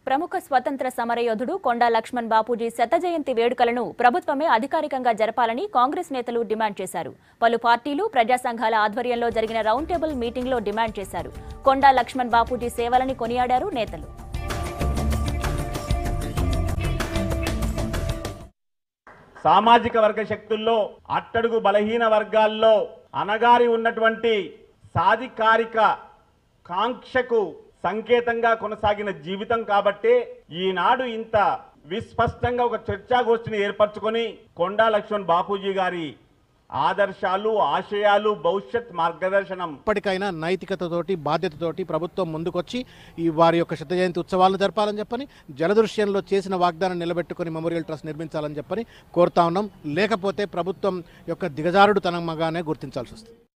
ప్రముఖ స్వతంత్ర సమరయోధుడు కొండా లక్ష్మణ్ బాపూజీ శత జయంతి వేడుకలను ప్రభుత్వమే అధికారికంగా జరపాలని కాంగ్రెస్ నేతలు డిమాండ్ చేశారు పలు పార్టీలు ప్రజా సంఘాల ఆధ్వర్యంలో జరిగిన రౌండ్ టేబుల్ మీటింగ్లో డిమాండ్ చేశారు కొండా లక్ష్మణ్ బాపూజీ సేవలని కొనియాడారు నేతలు సామాజిక వర్గ శక్తుల్లో అట్టడుగు బలహీన వర్గాల్లో అనగారి ఉన్నటువంటి సాధికారిక కాంక్షకు సంకేతంగా కొనసాగిన జీవితం కాబట్టే ఈనాడు ఇంత విస్పష్టంగా ఒక చర్చాగోష్ఠిని ఏర్పరచుకొని కొండా లక్ష్మణ్ బాపూజీ గారి ఆదర్శాలు ఆశయాలు భవిష్యత్ మార్గదర్శనం ఇప్పటికైనా నైతికతతోటి బాధ్యతతోటి ప్రభుత్వం ముందుకొచ్చి ఈ వారి యొక్క శత జయంతి ఉత్సవాలను జరపాలని చెప్పని జలదృశ్యంలో చేసిన వాగ్దానం నిలబెట్టుకుని మెమోరియల్ ట్రస్ట్ నిర్మించాలని చెప్పని కోరుతా ఉన్నాం లేకపోతే ప్రభుత్వం యొక్క దిగజారుడు తనమగానే గుర్తించాల్సి వస్తుంది